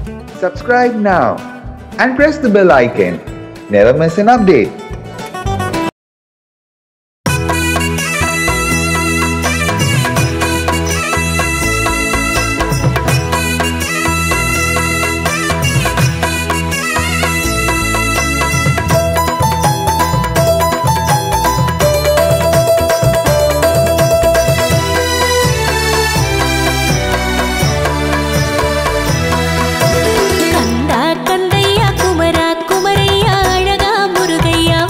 Subscribe now and press the bell icon. Never miss an update. கந்தா கந்தையா குமரா குமரையா அழகா முருகையா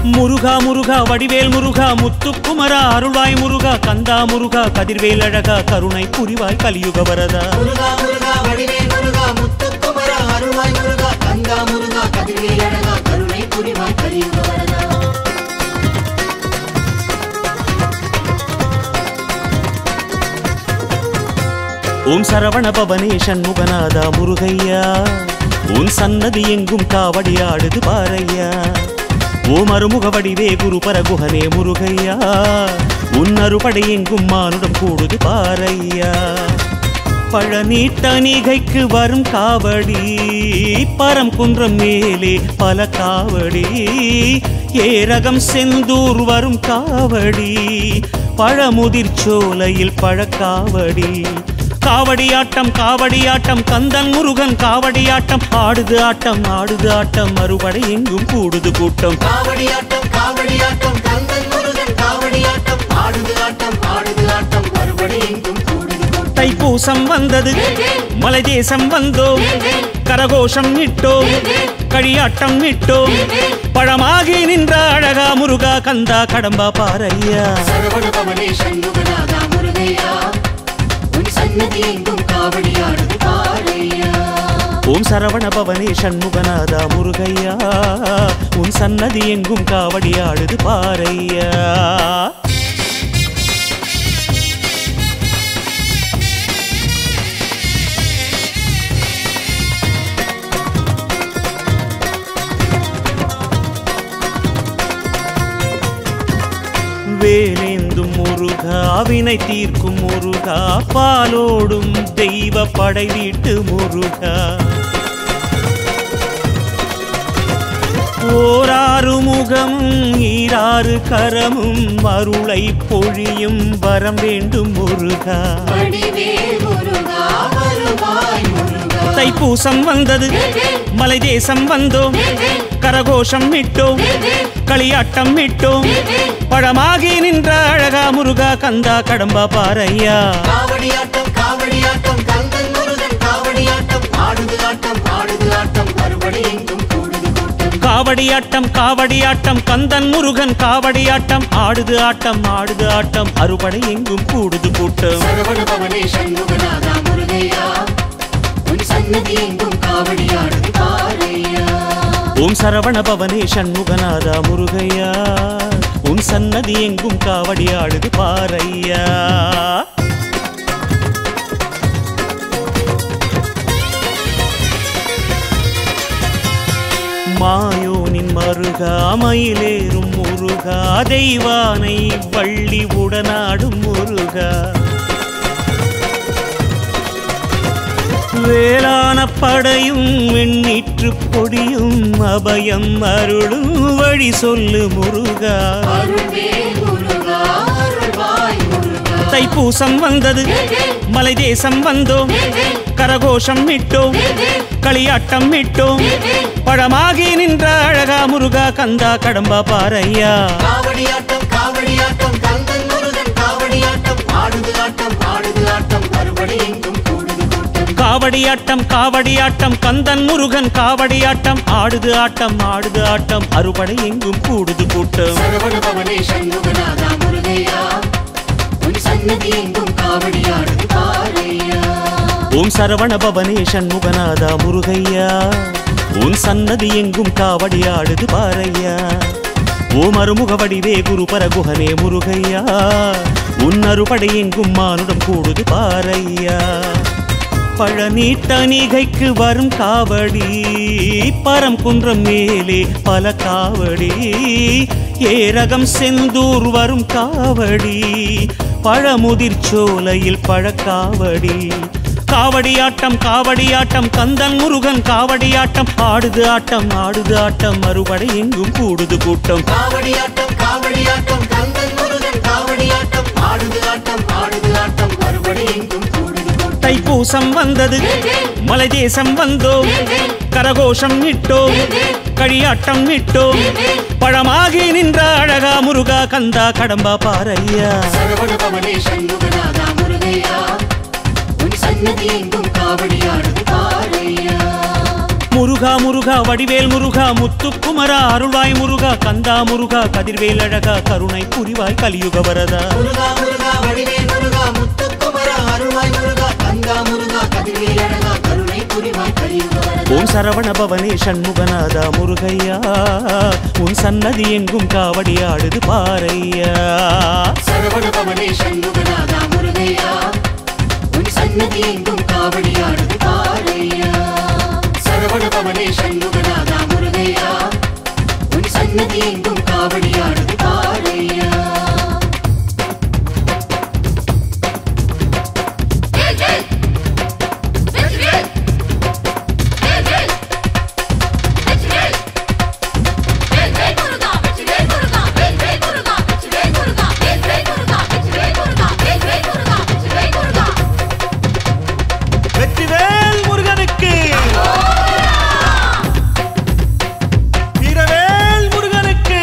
முருகா முருகா வடிவேல் முருகா முத்துக்குமரா அருள்வாய் முருகா கந்தா முருகா கதிர்வேல் அழகா கருணை புரிவாய் கலியுக வரதா முருகா முருகா வடிவேல் முருகா முத்துக்குமரா அருள்வாய் முருகா கந்தா முருகா கதிர்வேல் அழகா கருணை புரிவாய் கலியுக வரதா ஓம் சரவண பவனே சண்முகநாதா முருகையா உன் சன்னதி எங்கும் காவடி ஆடுது பாரையா ஓம் அருமுக வடிவே குரு பரகுஹனே முருகையா உன் அறுபடை எங்கும் மானுடம் கூடுது பாரையா பழனி தணிகைக்கு வரும் காவடி பரம் குன்றம் மேலே பல காவடி ஏரகம் செந்தூர் வரும் காவடி பழமுதிர் சோலையில் பழக்காவடி காவடியாட்டம் காவடியாட்டம் கந்தன் முருகன் காவடியாட்டம் ஆடுது ஆட்டம் ஆடுது ஆட்டம் மறுபடை எங்கும் கூடுது கூட்டம் காவடியாட்டம் காவடியாட்டம் கந்தன் முருகன் காவடியாட்டம் ஆடுது ஆட்டம் ஆடுது ஆட்டம் மறுபடி எங்கும் கூடுது கூட்டம் தைப்பூசம் வந்தது மலை தேசம் வந்தோம் கரகோஷம் இட்டோம் களியாட்டம் இட்டோம் பழமாகி நின்ற அழகா முருகா கந்தா கடம்பா பாரையா சரவண பவனே சண்முகநாதா முருகையா உன் சன்னதி எங்கும் காவடியாடுது பாறையா ஓம் சரவண பவனே சண்முகநாதா முருகையா உன் சன்னதி எங்கும் காவடி ஆடுது பாரையா வேலேந்தும் முருகா வினை தீர்க்கும் முருகா பாலோடும் தெய்வ படை வீட்டு முருகா ஓராறு முகமும் ஈராறு கரமும் அருளை பொழியும் வரம் வேண்டும் முருகா வடிவேல் முருகா வருவாய் முருகா தைப்பூசம் வந்தது மலை தேசம் வந்தோம் கரகோஷம் இட்டோம் களியாட்டம் இட்டோம் பழமாகி நின்ற அழகா முருகா கந்தா கடம்பா பாரையா காவடியாட்டம் காவடியாட்டம் கந்தன் முருகன் காவடியாட்டம் ஆடுது ஆட்டம் ஆடுது ஆட்டம் மறுபடி எங்கும் கூடுது கூட்டம் காவடியாட்டம் காவடியாட்டம் கந்தன் முருகன் காவடியாட்டம் ஆடுது ஆட்டம் ஆடுது ஆட்டம் அறுபடை எங்கும் கூடுது கூட்டம் சரவண பவனே சண்முகநாதா முருகையா உன் சன்னதி எங்கும் காவடியாடுது பாறையா ஓம் சரவண பவனே சண்முகநாதா முருகையா உன் சன்னதி எங்கும் காவடி ஆடுது பாரையா மாயோனின் மருகா மயிலேறும் முருகா தெய்வானை வள்ளி உடனாடும் முருகா வேளான படையும் வெண்ணீற்று பொடியும் அபயம் அருளும் வழி சொல்லு முருகா அருள்வேல் முருகா அருள்வாய் முருகா தைப்பூசம் வந்தது மலை தேசம் வந்தோம் கரகோஷம் இட்டோம் களியாட்டம் இட்டோம் பழமாகி நின்ற அழகா முருகா கந்தா கடம்பா பாரையா காவடியாட்டம் காவடியாட்டம் கந்தன் முருகன் காவடியாட்டம் ஆடுது ஆட்டம் ஆடுது ஆட்டம் மறுபடி எங்கும் கூடுது கூட்டம் காவடியாட்டம் காவடியாட்டம் கந்தன் முருகன் காவடியாட்டம் ஆடுது ஆட்டம் ஆடுது ஆட்டம் அறுபடை எங்கும் கூடுது கூட்டம் சரவண பவனே சண்முகநாதா முருகையா உன் சன்னதி எங்கும் காவடியாடுது பாறையா ஓம் சரவண பவனே சண்முகநாதா முருகையா உன் சன்னதி எங்கும் காவடி ஆடுது பாரையா ஓம் அருமுக வடிவே குரு பரகுஹனே முருகையா உன் அறுபடை எங்கும் மானுடம் கூடுது பாரையா பழனி தணிகைக்கு வரும் காவடி பரம் குன்றம் மேலே பல காவடி ஏரகம் செந்தூர் வரும் காவடி பழமுதிர் சோலையில் பழக்காவடி காவடியாட்டம் காவடியாட்டம் கந்தன் முருகன் காவடியாட்டம் ஆடுது ஆட்டம் ஆடுது ஆட்டம் மறுபடை எங்கும் கூடுது கூட்டம் காவடியாட்டம் காவடியாட்டம் கந்தன் முருகன் காவடியாட்டம் ஆடுது ஆட்டம் ஆடுது ஆட்டம் மறுபடி எங்கும் கூடுது கூட்டம் தைப்பூசம் வந்தது மலை தேசம் வந்தோம் கரகோஷம் இட்டோம் களியாட்டம் இட்டோம் பழமாகி நின்ற அழகா முருகா கந்தா கடம்பா பாரையா சரவண பவனே சண்முகநாதா முருகையா உன் சன்னதி எங்கும் காவடியாடுது பாறையா முருகா முருகா முருகா வடிவேல் முருகா முத்துக்குமரா அருள்வாய் முருகா கந்தா முருகா கதிர்வேல் அழகா கருணை புரிவாய் கலியுக வரதா முருகா முருகா வடிவேல் முருகா முத்துக்குமரா அருள்வாய் முருகா கங்கா முருகா கதிர்வேல் அழகா கருணை புரிவாய் கலியுக வரதா ஓம் சரவண பவனே சண்முகநாதா முருகையா உன் சன்னதி எங்கும் காவடி ஆடுது பாரையா சரவண பவனே சண்முகநாதா முருகையா உன் சன்னதி எங்கும் காவடியாடுது பாறையா சரவண பவனே சண்முகநாதா முருகையா உன் சன்னதி எங்கும் காவடியாடுது பாறையா வெற்றிவேல் முருகனுக்கு வீரவேல் முருகனுக்கு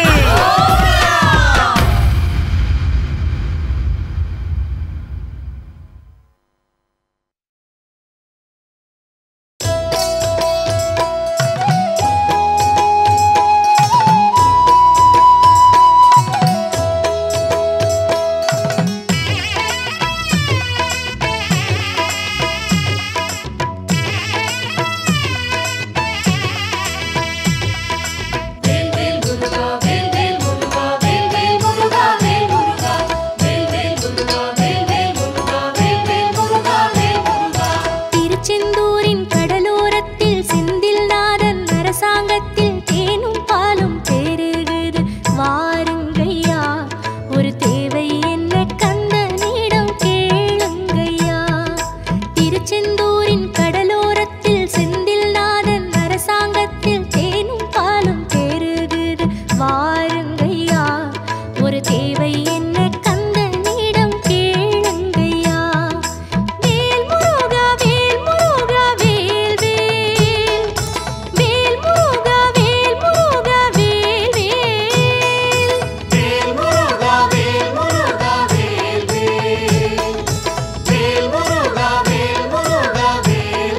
திருச்செந்தூரின் கடலோரத்தில் செந்தில் நாதன் அரசாங்கத்தில் தேனும் பாலும் பெருகுது வாருங்கய்யா ஒரு தேவை என்ன கந்தனிடம் கேளுங்கய்யா திருச்செந்தூரின் கடலோரத்தில் செந்தில் நாதன் அரசாங்கத்தில் தேனும் பாலும் பெருகுது வாருங்கய்யா ஒரு தேவை என்ன கந்தனிடம் கேளுங்கய்யா வேல் முருகா வேல் முருகா வேல் வேல் வேல் முருகா வேல் முருகா வேல் வேல் வேல் முருகா வேல் முருகா வேல் வேல் வேல் முருகா வேல் முருகா வேல்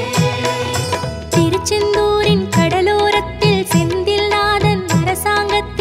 வேல் திருச்செந்தூரின் கடலோரத்தில் செந்தில் நாதன் அரசாங்கத்தில்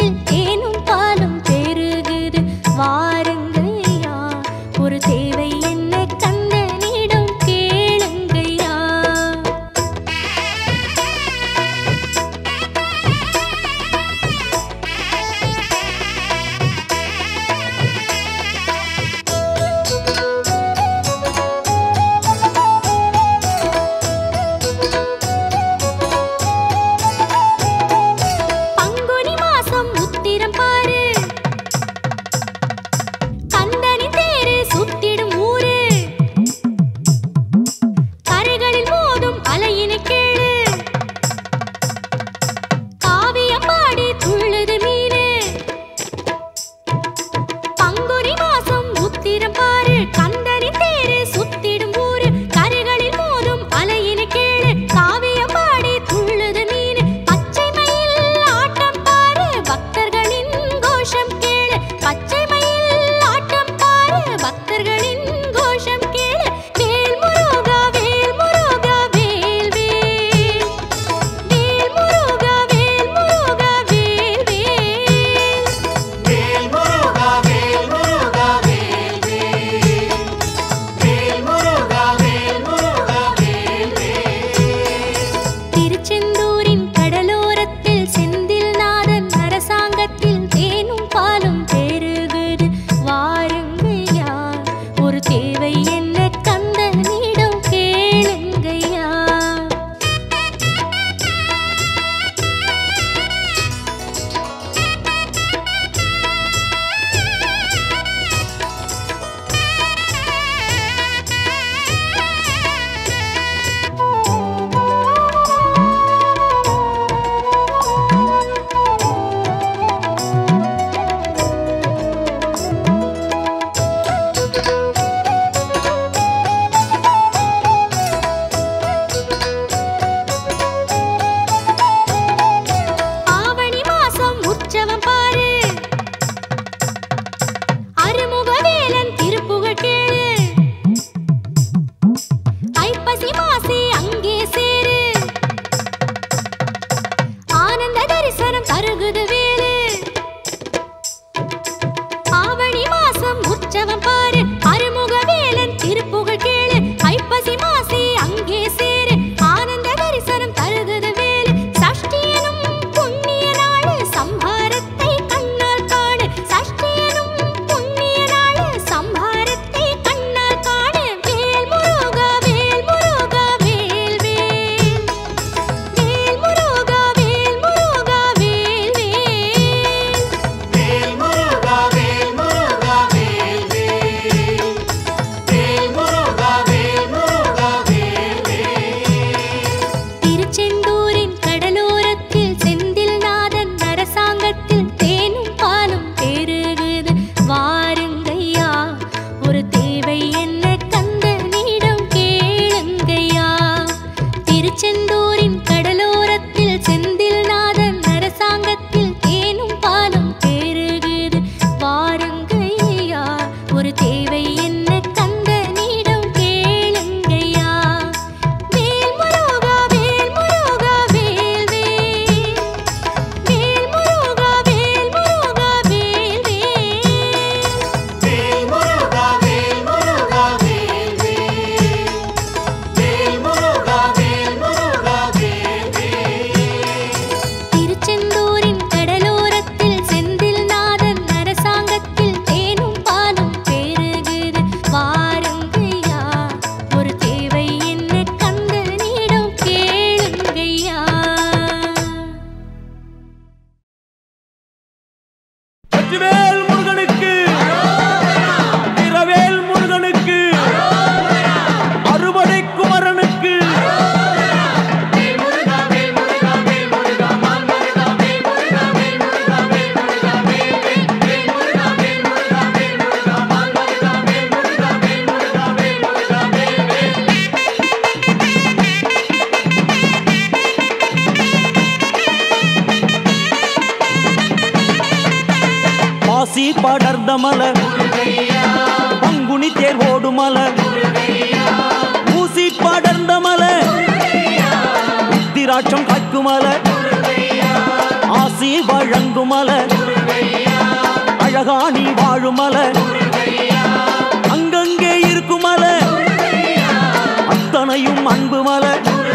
பாசி படர்ந்த மலை பங்குனி தேர் ஓடும் மலை ஊசி படர்ந்த மலை உத்திராட்சம் காய்க்கும் மலை ஆசி வழங்கும் மலை அழகாணி வாழும் மலை அங்கங்கே இருக்கும் மலை அத்தனையும் அன்பு மலை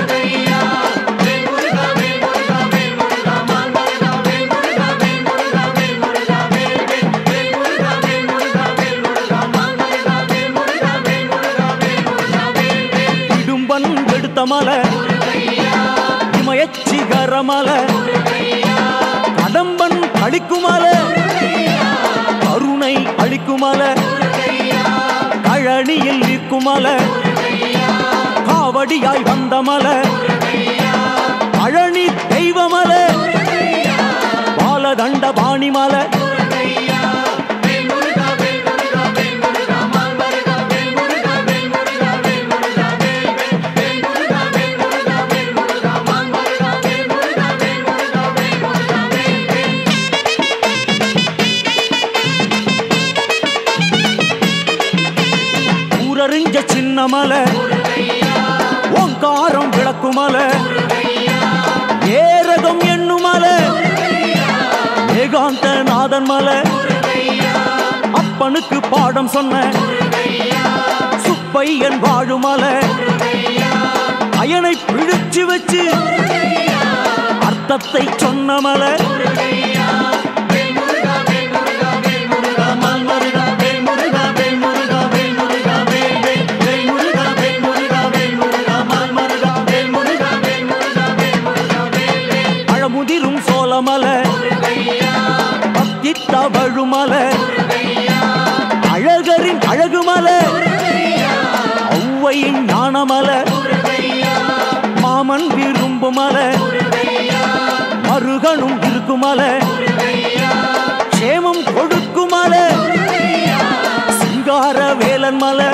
இடும்பன் எடுத்த மலை இமயச்சிகர மலை கடம்பன் அளிக்கும் மலை கருணை அளிக்கும் மலை கழனியில் நிற்கும் மலை காவடியாய் வந்த மலை பழனி தெய்வ மலை பாலதண்ட பாணி மலை ஊரறிஞ்ச சின்ன மலை ஓங்காரம் விளக்கு மலை ஏரகம் என்னும் மலை ஏகாந்த நாதன் மலை அப்பனுக்கு பாடம் சொன்ன சுப்பையன் வாழும் மலை அயனை பிழிச்சு வச்சு அர்த்தத்தை சொன்ன மலை அழமுதிரும் சோழமலை பக்தி தவழுமலை அழகரின் அழகுமலை ஔவையின் ஞானமலை மாமன் விரும்புமலை மருகனும் இருக்குமலை சேமம் கொடுக்குமலை சிங்கார வேலன் மலை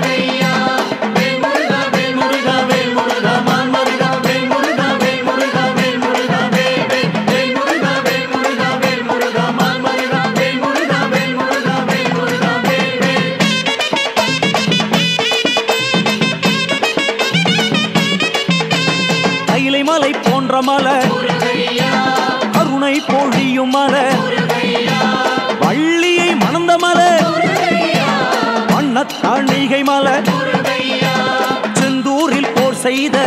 கைலை மலை போன்ற மலை கருணை பொழியும் மலை வள்ளியை மணந்த மலை வண்ணத்தணிகை மலை செந்தூரில் போர் செய்த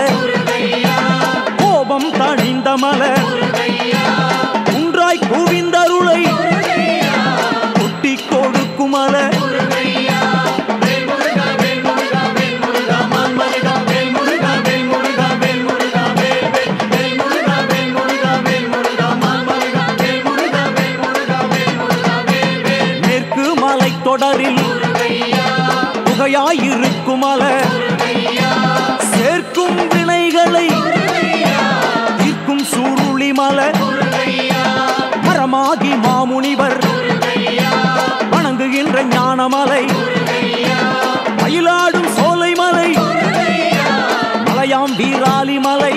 கோபம் தணிந்த மலை குன்றாய் குவிந்தருளை கொட்டி கொடுக்கும் மலை மேற்கு மலை தொடரில் புகையாயிருக்கும் மலை சேர்க்கும் வினைகளை தீர்க்கும் சூருளி மலை மரமாகி மாமுனிவர் வணங்குகின்ற ஞானமலை மயிலாடும் சோலை மலை மலையாம் வீராலி மலை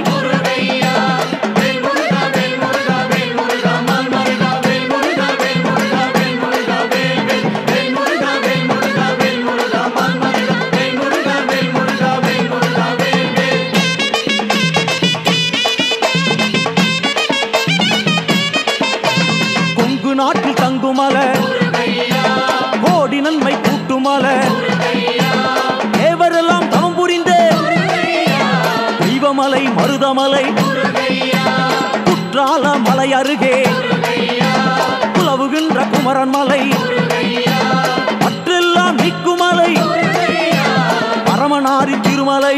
கொங்கு நாட்டில் தங்குமலை கோடி நன்மை கூட்டுமலை தேவரெல்லாம் தவம் புரிந்த தெய்வமலை மருதமலை குற்றால மலை அருகே குலவுகின்ற குமரன் மலை மற்றெல்லாம் நிற்குமலை பரமனாரி திருமலை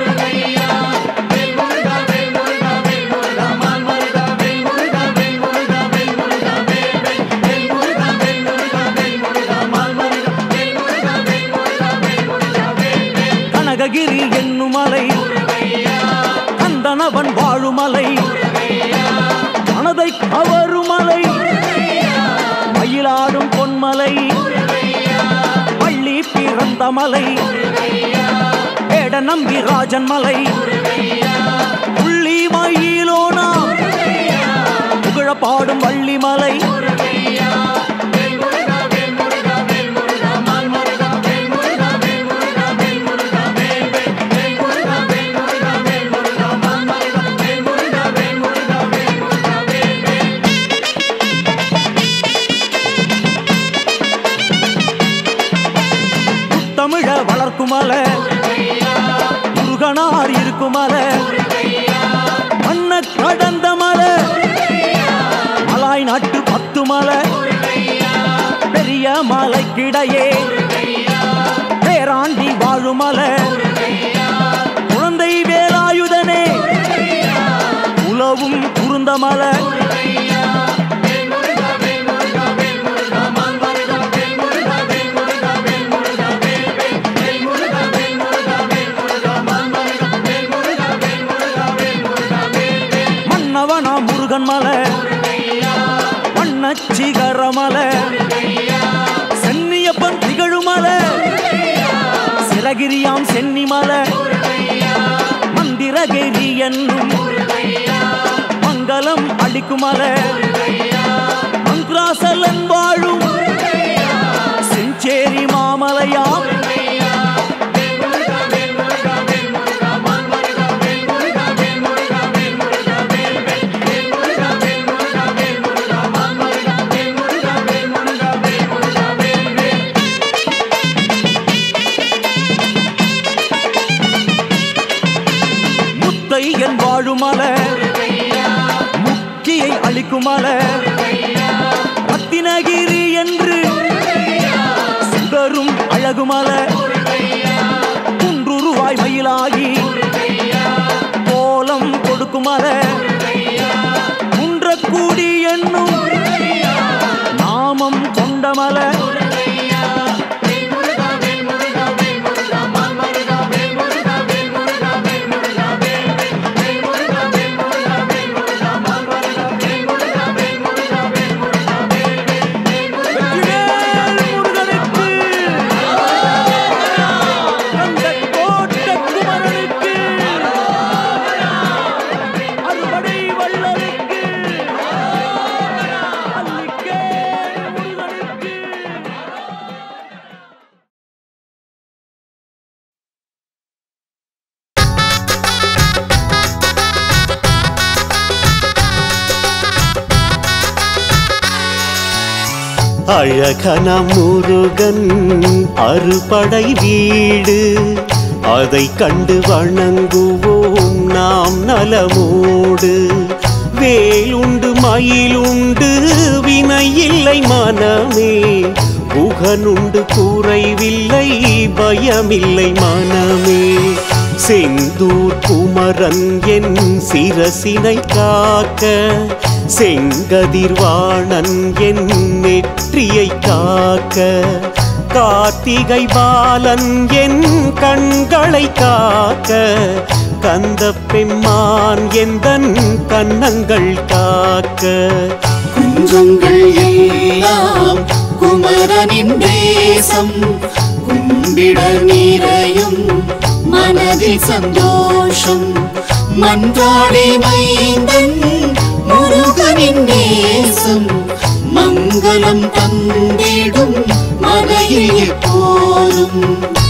கனககிரி என்னும் மலை கந்தனவன் வாழுமலை மனதை கவருமலை மயிலாடும் பொன்மலை பள்ளி பிறந்த மலை வேட நம்பி ராஜன் மலை புள்ளி மயிலோனா புகழ பாடும் வள்ளி மலை கடந்த மலை மலாய் நாட்டு பத்து மலை பெரிய மலைக்கிடையே பேராண்டி வாழுமலை குழந்தை வேலாயுதனே உலவும் குருந்த மலை மன்னவனா முருகன் மலை வண்ணச்சிகர மலை சென்னியப்பன் திகழுமலை சிறகிரியாம் சென்னி மலை மந்திரகிரி என்னும் மங்களம் அளிக்கும் மலை மங்க்ராசலன் வாழும் செஞ்சேரி மாமலையாம் முத்தையன் வாழுமலை முக்கியை அளிக்குமலை ரத்தினகிரி என்று சுடரும் அழகுமலை குன்றுருவாய் மயிலாகி கோலம் கொடுக்குமலை குன்றக்கூடி என்னும் நாமம் கொண்டமலை வெற்றிவேல் முருகனுக்கு அந்த கோட்ட குமரனுக்கு அறுபடை வள்ளலுக்கு அல்லிக்கேல் முருகனுக்கு அழகன முருகன் அறுபடை வீடு அதை கண்டு வணங்குவோம் நாம் நலமோடு வேலுண்டு மயிலுண்டு வினையில்லை மனமே புகனுண்டு குறைவில்லை பயமில்லை மனமே செந்தூர் குமரன் என் சிரசினை காக்க செங்கதிர்வாணன் என் நெற்றியை காக்க கார்த்திகை பாலன் என் கண்களை காக்க கந்த பெம்மான் எந்தன் கன்னங்கள் காக்க குஞ்சங்கள் எல்லாம் குமரனின் தேசம் கும்பிட நிறையும் மனதில் சந்தோஷம் மன்றாடி மைந்தன் முருகனின் நேசம் மங்களம் தந்திடும் மலையில் எப்போதும்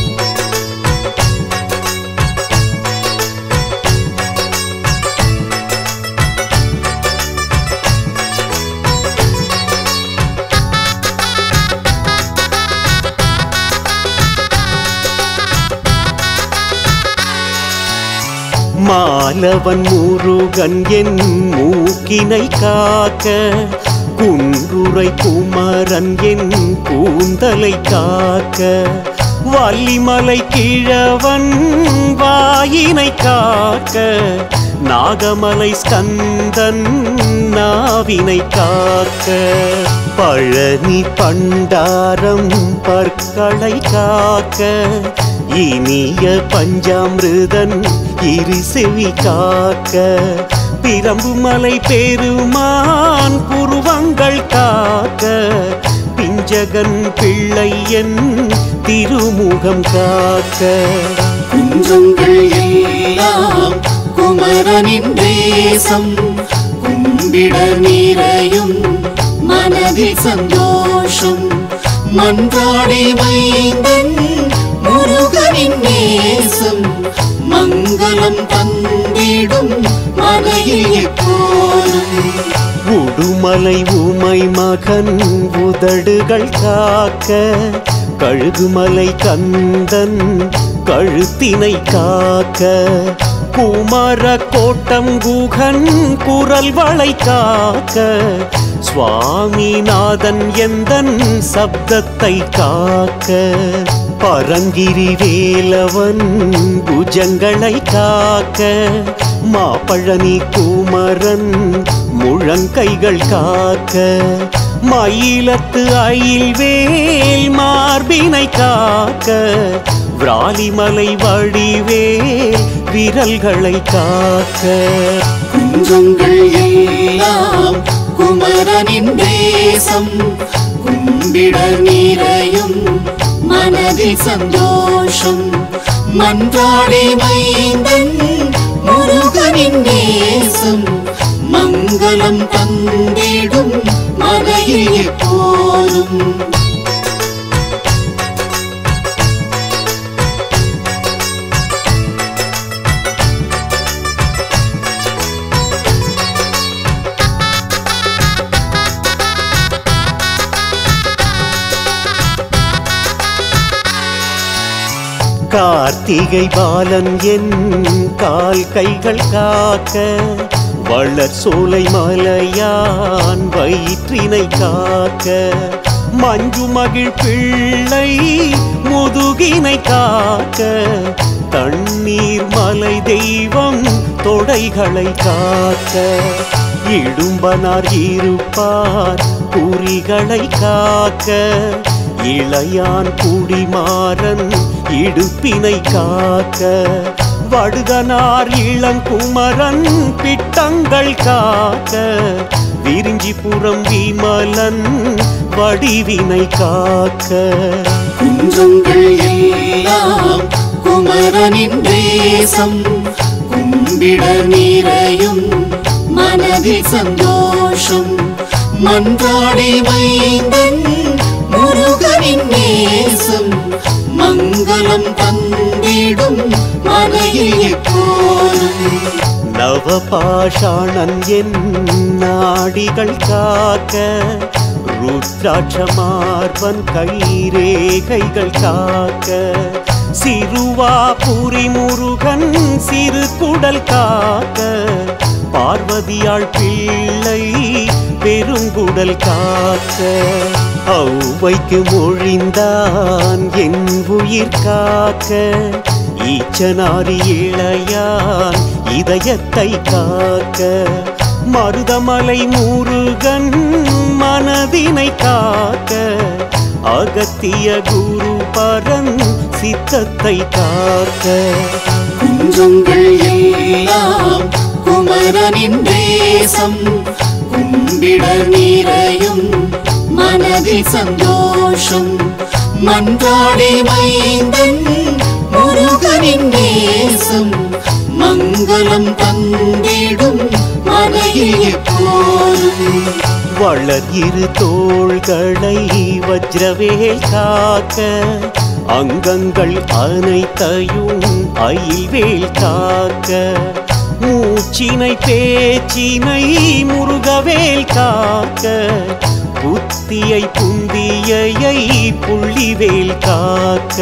மாலவன் முருகன் என் மூக்கினை காக்க குன்றுரை குமரன் என் கூந்தலை காக்க வள்ளிமலை கிழவன் வாயினை காக்க நாகமலை ஸ்கந்தன் நாவினை காக்க பழனி பண்டாரம் பற்களை காக்க இனிய பஞ்சாமிருதன் இரு செவி காக்க பிரம்புமலை பெருமான் புருவங்கள் காக்க பிஞ்சகன் பிள்ளை என் திருமுகம் காக்க குஞ்சங்கள் எல்லாம் குமரனின் தேசம் கும்பிட நிறையும் மனதில் சந்தோஷம் மன்றாடி மைந்தன் முருகனின் நேசம் மங்களம் தந்திடும் மலையில் எப்போதும் உடுமலை உமை மகன் உதடுகள் காக்க கழுகுமலை கந்தன் கழுத்தினை காக்க குமர கோட்டம் குகன் குரல் வளை காக்க சுவாமிநாதன் எந்தன் சப்தத்தை காக்க பரங்கிரி வேலவன் புஜங்களை காக்க மாப்பழனி குமரன் முழங்கைகள் காக்க மயிலத்து அயில்வேல் மார்பினை காக்க விராலிமலை வடிவேல் விரல்களை காக்க குஞ்சங்கள் எல்லாம் குமரனின் தேசம் கும்பிட நிறையும் மனதில் சந்தோஷம் மன்றாடி மைந்தன் முருகனின் நேசம் மங்களம் தந்திடும் மலையில் எப்போதும் கார்த்திகை பாலன் என் கால் கைகள் காக்க வளர் சோலை மலையான் வயிற்றினை காக்க மஞ்சு மகிழ் பிள்ளை முதுகினை காக்க தண்ணீர் மலை தெய்வம் தொடைகளை காக்க இடும்பனார் இருப்பார் குறிகளை காக்க இளையான் குடிமாறன் இடுப்பினை காக்க வடுகனார் இளங்குமரன் பிட்டங்கள் காக்க விரிஞ்சிபுரம் விமலன் வடிவினை காக்க குஞ்சங்கள் எல்லாம் குமரனின் தேசம் கும்பிட நிறையும் மனதில் சந்தோஷம் மன்றாடி மைந்தன் முருகனின் நேசம் மங்களம் தந்திடும் மலையில் எப்போதும் நவபாஷாணன் என் நாடிகள் காக்க ருத்ராட்சமார்பன் கைரேகைகள் காக்க சிறுவாபுரி முருகன் சிறு குடல் காக்க பார்வதியாள் பிள்ளை பெருங்குடல் காக்க ஔவைக்கு மொழிந்தான் என் உயிர் காக்க ஈச்சனாரி இளையான் இதயத்தை காக்க மருதமலை முருகன் மனதினை காக்க அகத்திய குரு பரன் சித்தத்தை காக்க குஞ்சங்கள் எல்லாம் குமரனின் தேசம் கும்பிட நிறையும் மனதில் சந்தோஷம் மன்றாடி மைந்தன் முருகனின் நேசம் மங்களம் தந்திடும் மலையில் எப்போதும் வளர் இரு தோள்களை வஜ்ரவேல் காக்க அங்கங்கள் அனைத்தையும் அயில்வேல் காக்க மூச்சினை பேச்சினை முருகவேல் காக்க புத்தியை புந்தியை புள்ளிவேல் காக்க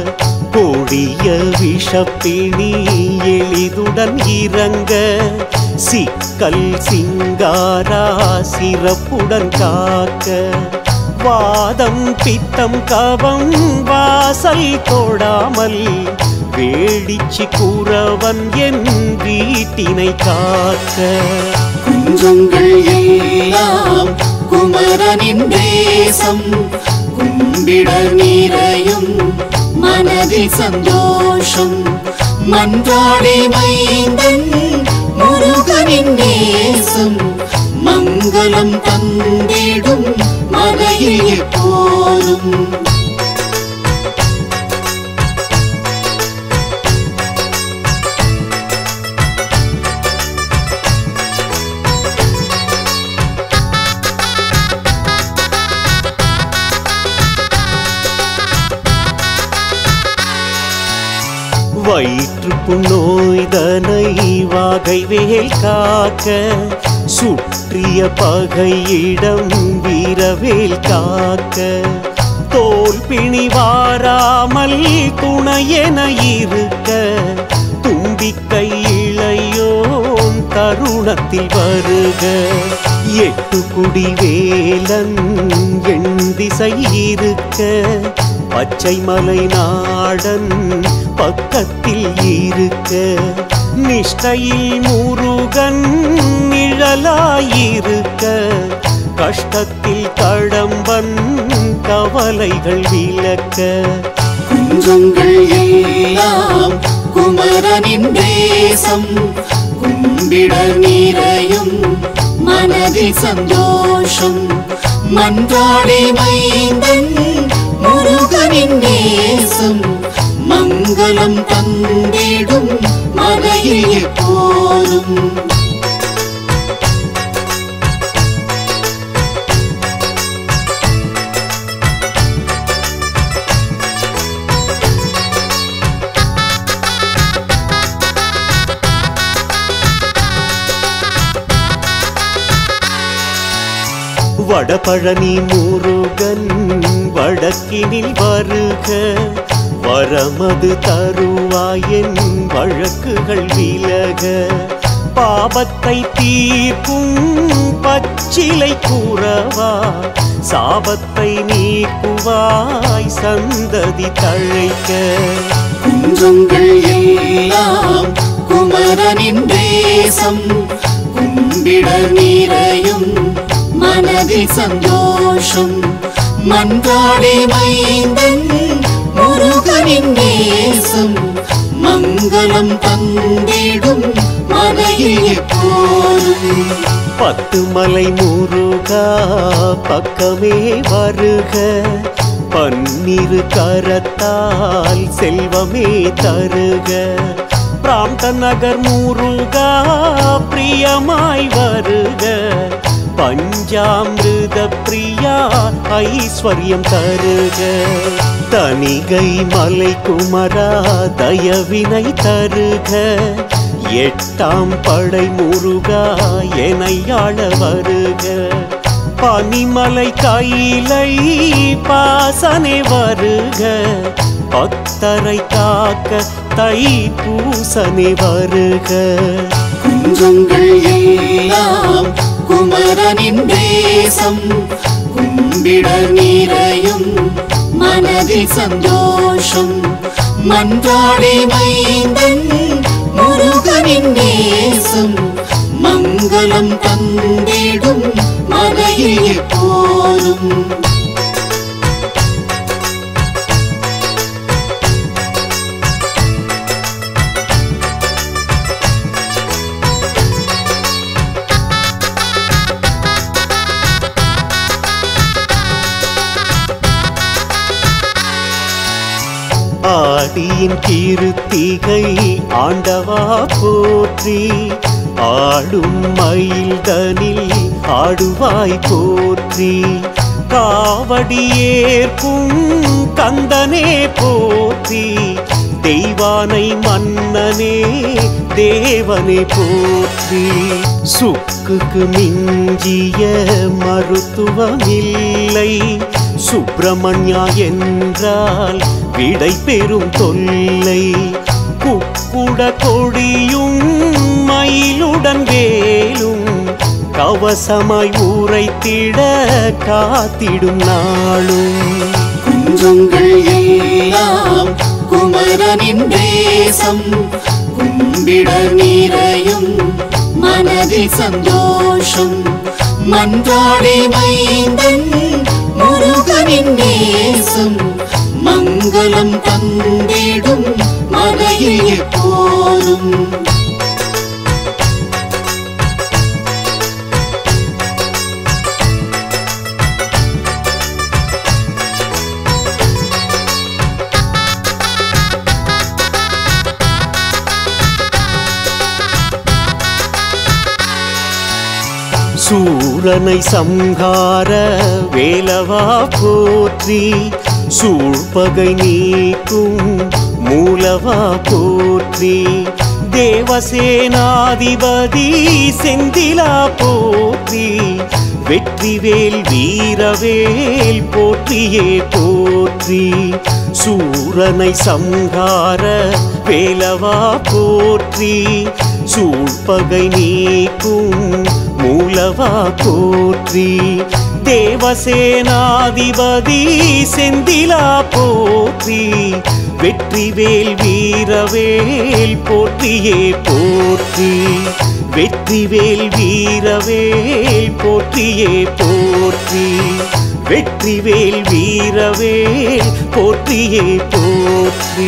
கொடிய விஷப்பிணி எளிதுடன் இறங்க சிக்கல் சிங்காரா சிறப்புடன் காக்க வாதம் பித்தம் கவம் வாசல் தொடாமல் வேடிச்சி கூறவன் என் வீட்டினை காக்க குஞ்சங்கள் எல்லாம் குமரனின் தேசம் கும்பிட நிறையும் மனதில் சந்தோஷம் மன்றாடி மைந்தன் முருகனின் நேசம் மங்களம் தந்திடும் மலையில் எப்போதும் வயிற்று புண்ணோய்தனை வாகை வேல் காக்க சுற்றிய பகையிடம் வீரவேல் காக்க தோல் பிணி வாராமல் துணையென இருக்க தும்பிக்கை தருணத்தில் வருக எட்டு குடி வேலன் எண் திசை இருக்க பச்சை மலை நாடன் பக்கத்தில் இருக்க நிஷ்டையில் முருகன் நிழலாயிருக்க கஷ்டத்தில் கடம்பன் கவலைகள் விளக்க குஞ்சங்கள் எல்லாம் குமரனின் தேசம் கும்பிட நிறையும் மனதில் சந்தோஷம் மன்றாடி மைந்தன் முருகனின் நேசம் மங்களம் தந்திடும் மலையில் எப்போதும் வடபழனி முருகன் வடக்கினில் வருக வரமது தருவாயன் வழக்குகள் விலக பாபத்தை தீர்க்கும் பச்சிலை கூறவா சாபத்தை நீக்குவாய் சந்ததி தழைக்க குன்றங்கள் எல்லாம் குமரனின் தேசம் கும்பிட நிறையும் மனதில் சந்தோஷம் மன்றாடி மைந்தன் முருகனின் நேசம் மங்களம் தந்திடும் மலையில் எப்போதும் பத்து மலை முருகா பக்கமே வருக பன்னிரு கரத்தால் செல்வமே தருக பிராந்த நகர் முருகா பிரியமாய் வருக பஞ்சாமிருத பிரியா ஐஸ்வர்யம் தருக தனிகை மலை குமரா தயவினை தருக எட்டாம் படை முருகா எனையாள வருக பனிமலை கையிலை பாசனை வருக பக்தரை காக்க தை பூசனை வருக குன்றங்கள் எல்லாம் குமரனின் தேசம் கும்பிட நிறையும் மனதில் சந்தோஷம் மன்றாடி மைந்தன் முருகனின் நேசம் மங்களம் தந்திடும் மலையில் எப்போதும் ஆடியின் கீர்த்திகை ஆண்டவா போற்றி ஆடும் மயில்தனில் ஆடுவாய் போற்றி காவடியேற்கும் கந்தனே போற்றி தெய்வானை மன்னனே தேவனே போற்றி சுக்குக்கு மிஞ்சிய மருத்துவமில்லை சுப்பிரமணியா என்றால் விடை பெறும் தொல்லை குக்குட கொடியும் மயிலுடன் வேலும் கவசமாய் உரைத்திட காத்திடும் நாளும் குன்றங்கள் எல்லாம் குமரனின் தேசம் கும்பிட நிறையும் மனதில் சந்தோஷம் மன்றாடி மைந்தன் முருகனின் நேசம் மங்களம் தந்திடும் மலையில் எப்போதும் சூரனை சம்ஹார வேலவா போற்றி சூழ்பகை நீக்கும் மூலவா போற்றி தேவசேனாதிபதி செந்திலா போற்றி வெற்றிவேல் வீரவேல் போற்றியே போற்றி சூரனை சம்ஹார வேலவா போற்றி சூழ்பகை நீக்கும் மூலவா போற்றி தேவசேனாதிபதி செந்திலா போற்றி வெற்றிவேல் வீரவேல் போற்றியே போற்றி வெற்றிவேல் வீரவேல் போற்றியே போற்றி வெற்றிவேல் வீரவேல் போற்றியே போற்றி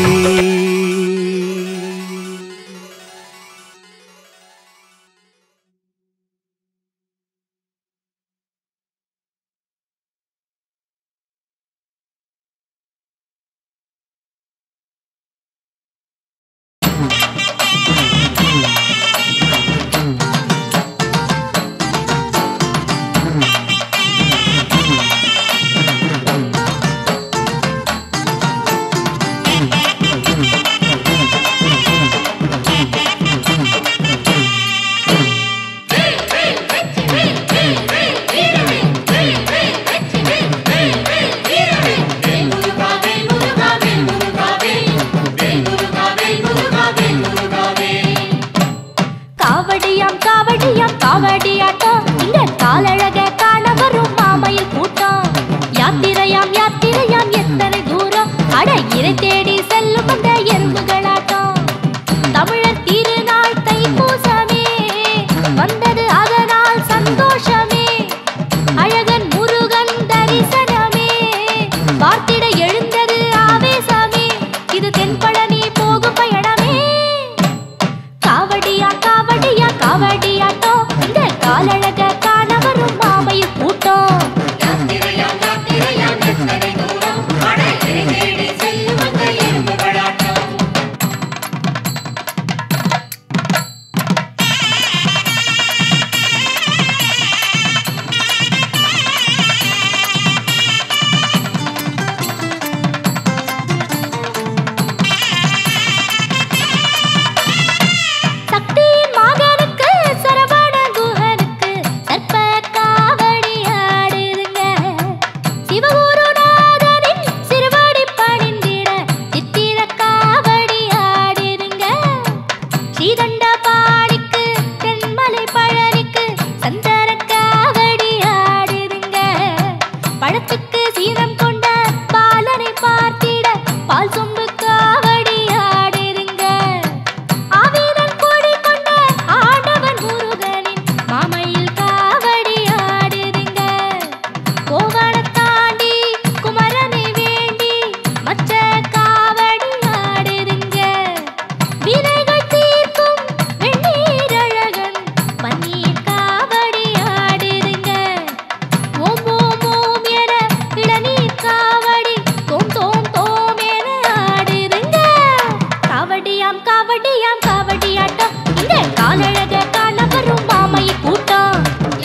காவடியாம் காவடியாம் காவடியாட்டம் இங்க காலழக காண வரும் மாமையில் கூட்டம் யாத்திரையாம் யாத்திரையாம் எத்தனை தூரம் அட இறை தேடி செல்லும் அந்த எறும்புகளாட்டம் தமிழர் திருநாள் தைப்பூசமே வந்தது அதனால் சந்தோஷமே அழகன் முருகன் தரிசனமே பார்த்திட எழுந்தது ஆவேசமே இது தென்பழனி போகும் பயணமே காவடியா காவடியா காவடியாட்டோ இந்த காலழக காண வரும் மாமையில் கூட்டம் சக்தியின் மகனுக்கு சரவண குஹனுக்கு சர்ப்ப காவடி ஆடுதுங்க சிவகுருநாதரின் சிறுவடி பணிந்திட சித்திர காவடி ஆடுதுங்க ஸ்ரீதண்ட பாடிக்கு தென்மலை பழனிக்கு சந்தர காவடி ஆடுதுங்க பழத்துக்கு சீரம் கொண்ட பாலனை பார்த்திட பால் சொம்பு காவடி ஆடுதுங்க ஆவீரன் கொடி கொண்ட ஆண்டவன் முருகனின் மாமையில் காவடி ஆடுதுங்க கோவணத் தாண்டி குமரனை வேண்டி மச்ச காவடி ஆடுதுங்க வினைகள் தீர்க்கும் வெண்ணீரழகன் பன்னீர் காவடி ஆடுதுங்க ஓம் ஓம் ஓம் என இளநீர் காவடி தோம் தோம் தோம் என ஆடுதுங்க காவடியாம் காவடியாம் காவடியாட்டம் இந்த காலழக காண வரும் மாமை கூட்டம்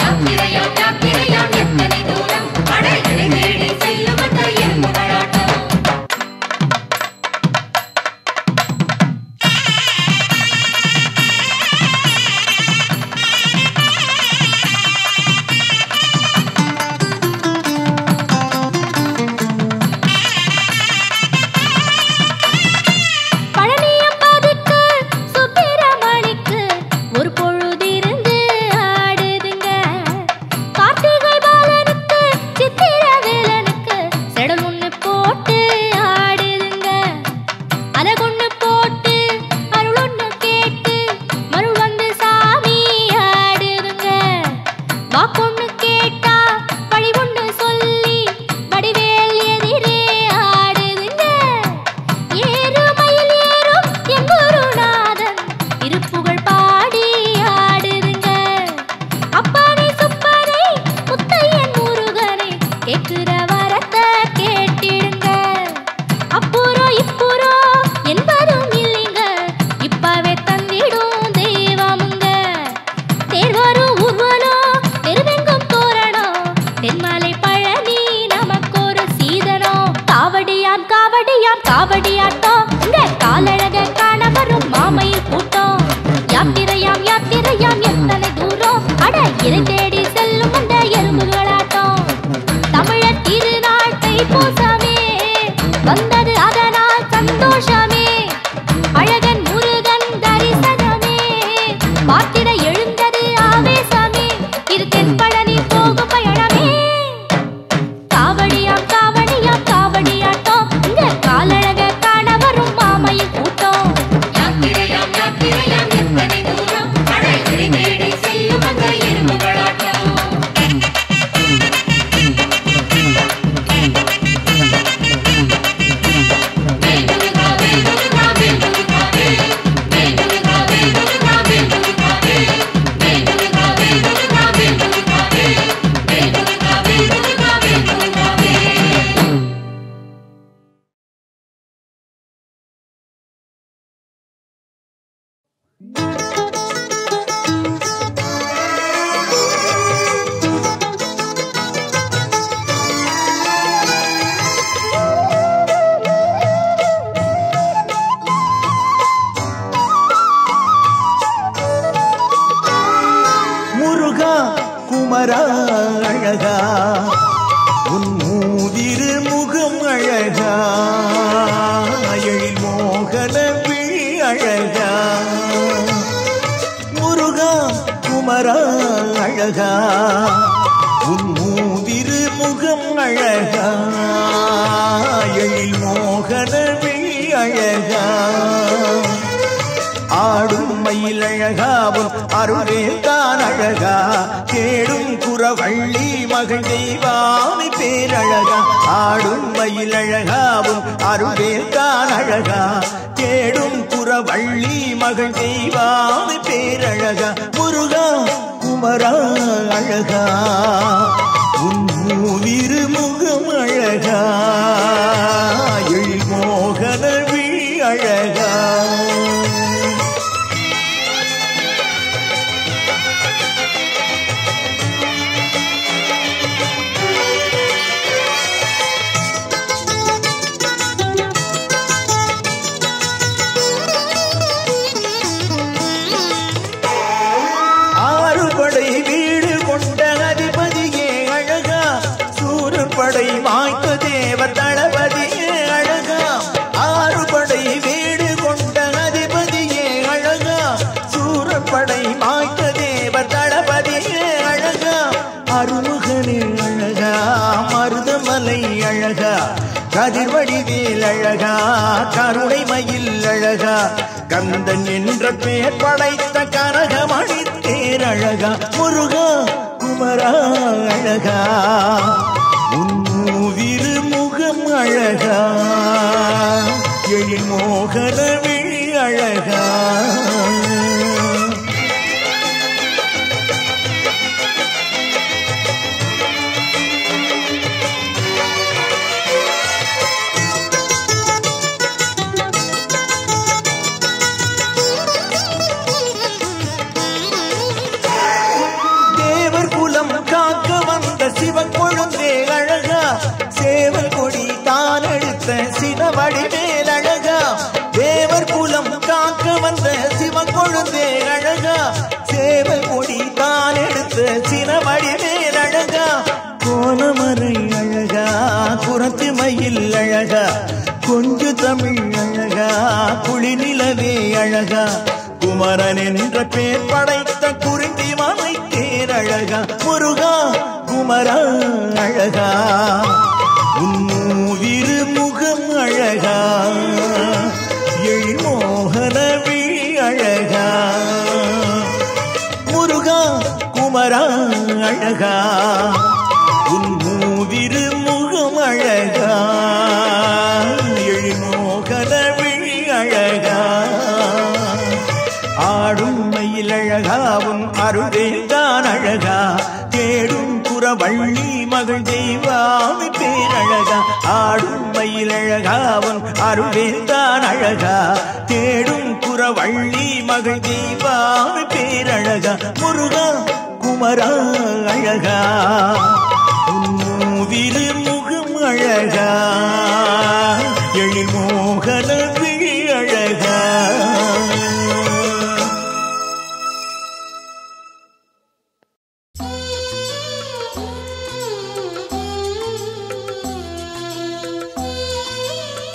பழனியம்பாதுக்கு சுப்பிரமணிக்கு ஒரு பொழுதிருந்து ஆடுதுங்க கார்த்திகை பாலனுக்கு சித்திர வேலனுக்கு செடல் ஒண்ணு போட்டு ஆடுதுங்க அலகொண்ணு போட்டு அருள் ஒண்ணு கேட்டு மருள் வந்து சாமி ஆடுதுங்க வாக்கொண்ணு கேட்டா வழி ஒண்ணு சொல்லி வடிவேல் எதிரே ஆடுதுங்க ஏறுமயில் ஏறும் என் குருநாதன் திருப்புகழ் பாடி ஆடுதுங்க அப்பனை சுப்பனை முத்தையன் முருகனை கேட்கிற வரத்தை கேட்டிடுங்க அப்புறம் இப்புறம் என்பதும் இல்லைங்க இப்பவே தந்திடும் தெய்வமுங்க தேர் வரும் ஊர்வலம் தெருவெங்கும் தோரணம் தென்மலை பழனி நமக்கு ஒரு சீதனம் காவடியான் காவடியான் காவடியாட்டம் இந்த காலழக காண வரும் மாமையில் கூட்டம் யாத்திரையாம் யாத்திரையாம் எத்தனை தூரம் அட இறை தேடி செல்லும் அந்த எறும்புகள் வந்தது அதனால் சந்தோஷமே அழகன் முருகன் தரிசனமே பார்த்திட எழுந்தது ஆவேசமே இது தென்பழனி போகும் பயணமே காவடியாம் காவடியாம் காவடியாட்டம் இந்த காலழக காண வரும் மாமையின் கூட்டம் யாத்திரையாம் யாத்திரையாம் எத்தனை தூரம் அழகை தேடி செல்லும் அந்த எறும்புகளாட்டம் வேலுருகா வேலுருகா வேலுருகா வேல் வேலுருகா வேலுருகா வேலுருகா வேல் வேலுருகா வேலுருகா வேலுருகா வேல் வேலுருகா வேலுருகா வேலுருகா வேல் முருகா குமரா அழகா உன் மூதிரு முகம் அழகா எழில் மோகன விழி அழகா முருகா குமரா அழகா உன் மூதிரு முகம் அழகா எழில் மோகன விழி அழகா ஆடும் மயில் அழகாவும் அருளே தான் அழகா தேடும் குறவள்ளி மகள் தெய்வாமி பேரழகா ஆடும் மயில் அழகாவும் அருளே தான் அழகா தேடும் குறவள்ளி மகள் தெய்வாமி பேரழகா முருகா குமரா அழகா உன் மூவிரு முகம் அழகா எழில் மோகன விழி அழகா ஆறுபடை வீடு கொண்ட அதிபதியே அழகா சூரப்படை மாய்த்த தேவ தளபதியே அழகா ஆறுபடை வீடு கொண்ட அதிபதியே அழகா சூரப்படை மாய்த்த தேவ தளபதியே அழகா அருமுகனே அழகா மருதமலை அழகா கதிர்வடிவேல் அழகா கருணை மயில் அழகா கந்தன் என்ற பெயர் படைத்த கனகமணி தேரழகா முருகா குமரா அழகா உன்மூவிரு முகம் அழகா எழில் மோகன விழி அழகா தேவர் குலம் காக்க வந்த சிவன் கொழுந்தே அழகா சேவல் கொடி தான் எடுத்த சிவவடி மேல் அழகா தேவர் குலம் காக்க வந்த சிவன் கொழுந்தே அழகா சேவல் கொடி தான் எடுத்த சினவடி மேல் அழகா கோலமறை அழகா குரத்து மயில் அழகா கொஞ்சு தமிழ் அழகா குளிநிலவே அழகா குமரன் என்ற பேர் படைத்த குறிஞ்சி மலை தேரழகா முருகா குமரா அழகா உன்மூவிரு முகம் அழகா எழிமோகன விழி அழகா முருகா குமரா அழகா உன் மூவிரு முகம் அழகா எழிமோகன விழி அழகா ஆடும் மயில் அழகாவும் அருள்தான் அழகா தேடும் புறவள்ளி மகள் தெய்வாமி பேரழகா ஆடும் மயில் அழகாவும் அருள்தான் அழகா தேடும் புறவள்ளி மகள் தெய்வாமி பேரழகா முருகா குமரா அழகா உன்மூவிரு முகம் அழகா எழில் மோகன விழி அழகா Thank you.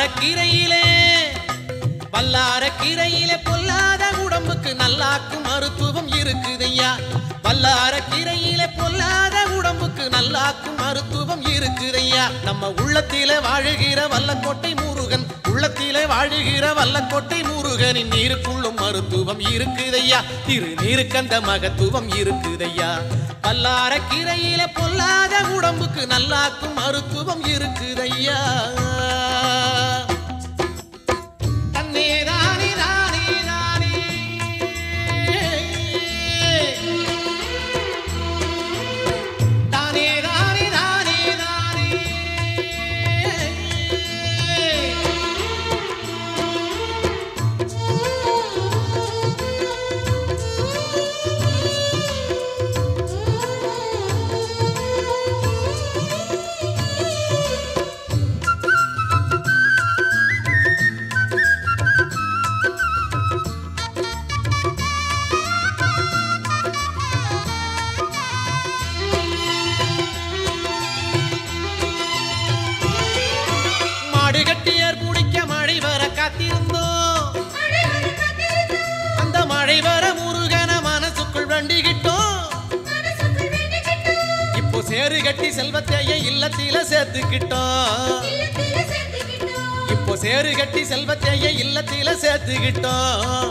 வல்லாரக்கீரையிலே வல்லாரக்கீரையிலே பொல்லாத உடம்புக்கு நல்லாக்கும் மருத்துவம் இருக்குதையா வல்லாரக்கீரையிலே பொல்லாத உடம்புக்கு நல்லாக்கும் மருத்துவம் இருக்குதையா நம்ம உள்ளத்திலே வாழுகிற வல்லக்கோட்டை முருகன் உள்ளத்திலே வாழுகிற வல்லக்கோட்டை முருகனின் நீருக்குள்ளும் மருத்துவம் இருக்குதையா திரு நீருக்கந்த மகத்துவம் இருக்குதையா வல்லாரக்கீரையில பொல்லாத உடம்புக்கு நல்லாக்கும் மருத்துவம் இருக்குதையா தன்னே தானே தானே தானே தானே தானே தானே தானே மாடு கட்டியார் குடிக்க மழை வர காத்திருந்தோம் அந்த மழை வர முருகன மனசுக்குள் வண்டிகிட்டோம் இப்போ சேறு கட்டி செல்வத்தைய இல்லத்தில சேர்த்துக்கிட்டோம் இப்போ சேறு கட்டி செல்வத்தைய இல்லத்தில சேர்த்துக்கிட்டோம்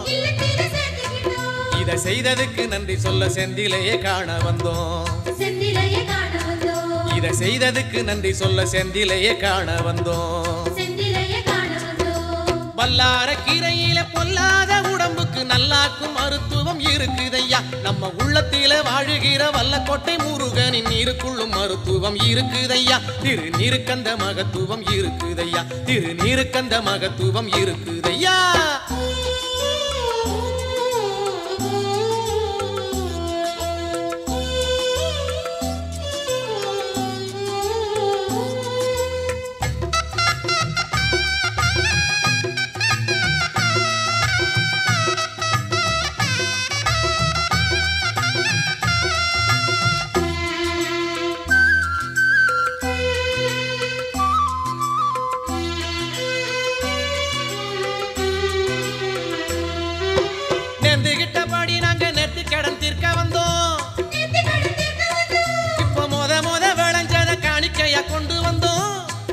இத செய்ததுக்கு நன்றி சொல்ல செந்திலையே காண வந்தோம் செந்திலையே காண வந்தோம் இத செய்ததுக்கு நன்றி சொல்ல செந்திலையே காண வந்தோம் செந்திலையே காண வந்தோம் வல்லார கீரையில பொல்லாத உடம்புக்கு நல்லாக்கும் மருத்துவம் இருக்குதையா நம்ம உள்ளத்தில வாழுகிற வல்லக்கோட்டை முருகனின் நீருக்குள்ளும் மருத்துவம் இருக்குதையா திரு நீருக்கந்த மகத்துவம் இருக்குதையா திரு நீருக்கந்த மகத்துவம் இருக்குதையா நேர்ந்துகிட்டபடி நாங்க நெத்து கடன் தீர்க்க வந்தோம் இப்போ மொத மொத விளைஞ்சத காணிக்கையா கொண்டு வந்தோம்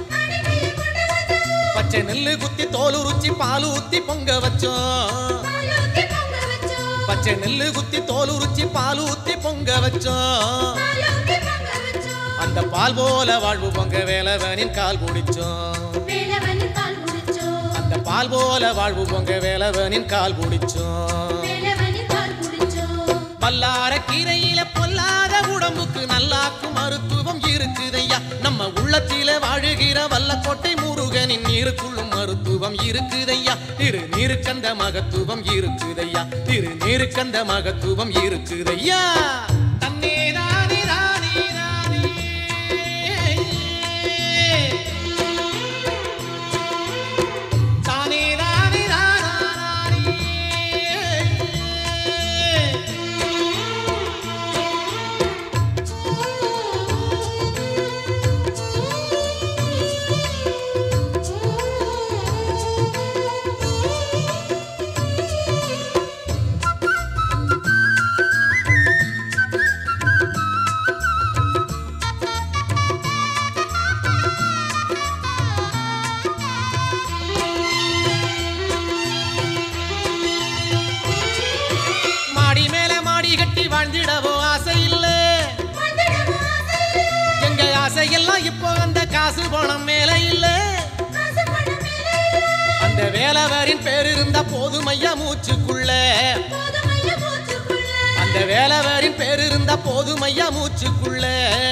பச்சை நெல்லு குத்தி தோல் உரிச்சி பால் ஊத்தி பொங்க வச்சோம் பச்சை நெல்லு குத்தி தோல் உரிச்சி பால் ஊத்தி பொங்க வச்சோம் அந்த பால் போல வாழ்வு பொங்க வேலவனின் கால் குடிச்சோம் வேலவனின் கால் குடிச்சோம் அந்த பால் போல வாழ்வு பொங்க வேலவனின் கால் குடிச்சோம் வேலவனின் கால் குடிச்சோம் பல்லார கீரையில பொல்லாத உடம்புக்கு நல்லாக்கும் மருத்துவம் இருக்குதையா நம்ம உள்ளத்தில வாழுகிற வல்லக்கோட்டை முருகனின் நீருக்குள்ளும் மருத்துவம் இருக்குதையா திரு நீருக்கந்த மகத்துவம் இருக்குதையா திரு நீருக்கந்த மகத்துவம் இருக்குதையா தன்னே தானே தானே தானே தானே தானே தானே மாடி மேல மாடி கட்டி வாழ்ந்திடவோ ஆசை இல்ல எங்க ஆசையெல்லாம் இப்போ அந்த காசு பணம் மேல இல்ல அந்த வேலவரின் பேர் இருந்தா போதும் ஐயா மூச்சுக்குள்ள அந்த வேலவரின் பேர் இருந்தா போதும் ஐயா மூச்சுக்குள்ள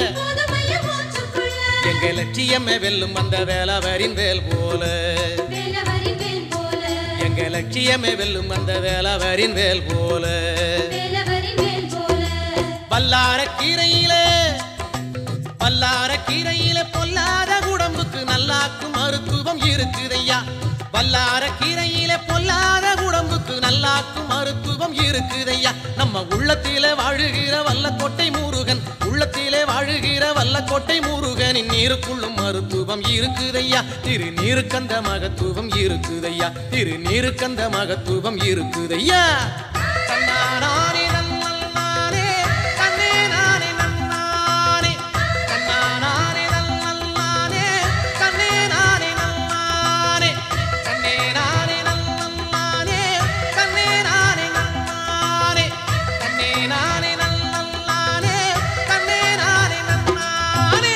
எங்க லட்சியமே வெல்லும் அந்த வேலவரின் வேல் போல வேலவரின் வேல் போல எங்க லட்சியமே வெல்லும் அந்த வேலவரின் வேல் போல வேலவரின் வேல் போல பல்லார கீரையிலே பல்லார கீரையிலே பொல்லாத உடம்புக்கு நல்லாக்கும் மருத்துவம் இருக்குதையா வல்லார கீரையிலே பொல்லாத உடம்புக்கு உடம்புக்கு நல்லாக்கும் மருத்துவம் இருக்குதையா நம்ம உள்ளத்திலே வாழுகிற வல்லக்கோட்டை முருகன் உள்ளத்திலே வாழுகிற வல்லக்கோட்டை முருகனின் நீருக்குள்ளும் மருத்துவம் இருக்குதையா திரு நீருக்கந்த மகத்துவம் இருக்குதையா திரு நீருக்கந்த மகத்துவம் இருக்குதையா தன்னானானே நன்னல்லானே, தன்னே நானே நன்னானே. தன்னானானே நன்னல்லானே, தன்னே நானே நன்னானே. தன்னே நானே நன்னல்லானே, தன்னே நானே நன்னானே. தன்னே நானே நன்னல்லானே, தன்னே நானே நன்னானே.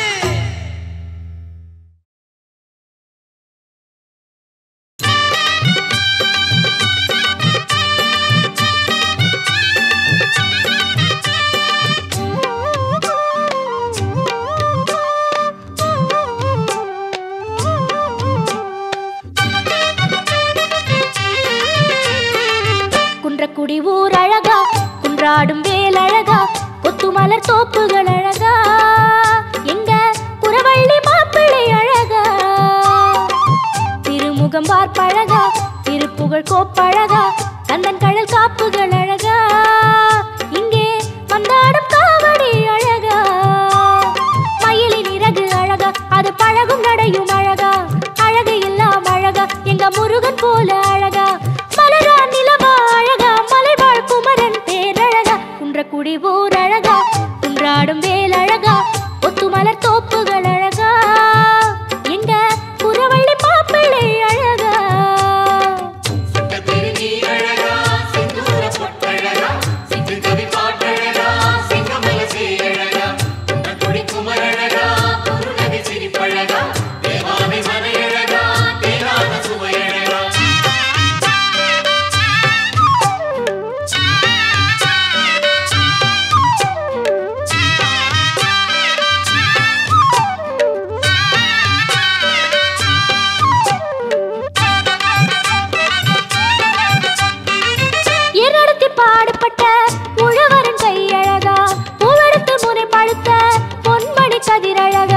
குன்றக்குடி ஊர் அழகா குன்றாடும் வேல் அழகா கொத்து மலர் தோப்புகள் அழகா எங்க குறவள்ளி மாப்பிள்ளை அழகா திருமுகம் பார்ப்பழகா திருப்புகழ் கோப்பழகா கந்தன் கடல் காப்புகள் அழகா இங்கே வந்தாடும் காவடி அழகா மயிலின் இறகு அழகா அது பழகும் நடையும் அழகா அழகு எல்லாம் அழகா எங்க முருகன் போல அழகா மலரா நிலவா அழகா மலைவாழ் குமரன் பேரழகா குன்றக்குடி ஊர் அழகா குன்றாடும் வேல் அழகா ஒத்து மலர் தோப்புகள் அழகா எங்க புறவள்ளி மாப்பிள்ளை அழகா என்னடத்தி பாடுபட்ட உழவரின் கையழகா பூவெடுத்து முனை பழுத்த பொன்மணி கதிரழகா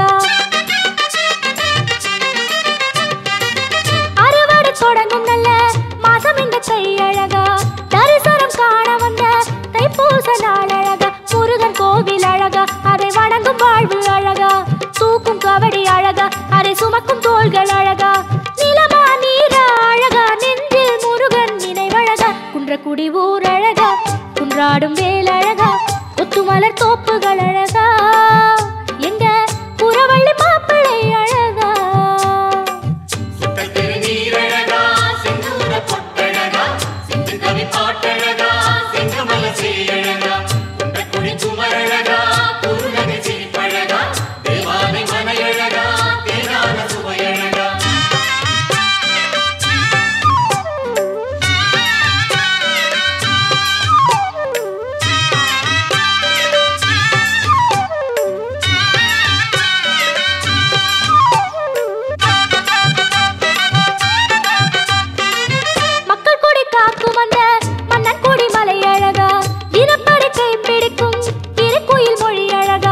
அறுவடை தொடங்கும் நல்ல மாசம் இந்த கையழகா தரிசனம் காண வந்த தைப்பூச நாள் அழகா முருகன் கோவில் அழகா அதை வணங்கும் வாழ்வு அழகா தூக்கும் கபடி அழகா அதை சுமக்கும் தோள்கள் அழகா நிலமா நீரா அழகா நெஞ்சில் முருகன் நினைவழகா குன்றக்குடி ஊர் அழகா குன்றாடும் வேல் அழகா ஒத்துமலர் தோப்புகள் அழகா எங்க புறவள்ளி மாப்பிள்ளை அழகா மக்கள் கொடி காக்கும் அந்த மன்னன் கொடி மலை அழகா தினப்படி கை பிடிக்கும் திருக்குயில் மொழி அழகா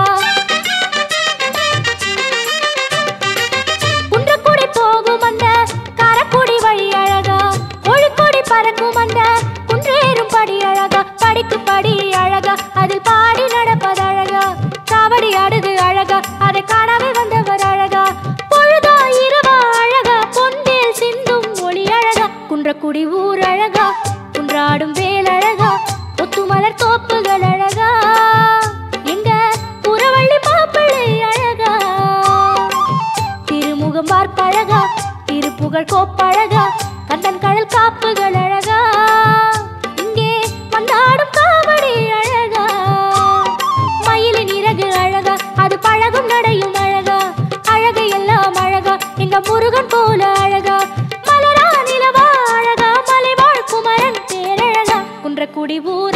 குன்றக்குடி போகும் அந்த காரக்குடி வழி அழகா கோழிக்கொடி பறக்கும் அந்த குன்றேறும் படி அழகா படிக்கு படி அழகா அதில் பாடி நடப்பது அழகா காவடி ஆடுது அழகா அதை காணவே வந்தவர் அழகா பொழுதா இரவா அழகா பொன்வேல் சிந்தும் ஒளி அழகா குன்றக்குடி ஊர் அழகா குன்றாடும் வேல் அழகா ஒத்துமலர் தோப்புகள் அழகா எங்க புறவள்ளி மாப்பிள்ளை அழகா திருமுகம் பார்ப்பழகா திருப்புகழ் கோப்பழகா கந்தன் கடல் காப்புகள் அழகா இங்கே வந்தாடும் காவடி அழகா மயிலின் இறகு அழகா அது பழகும் நடையும் அழகா அழகு எல்லாம் அழகா எங்க முருகன் போல அழகா மலரா நிலவா அழகா மலைவாழ் குமரன் பேரழகா குன்றக்குடி ஊர்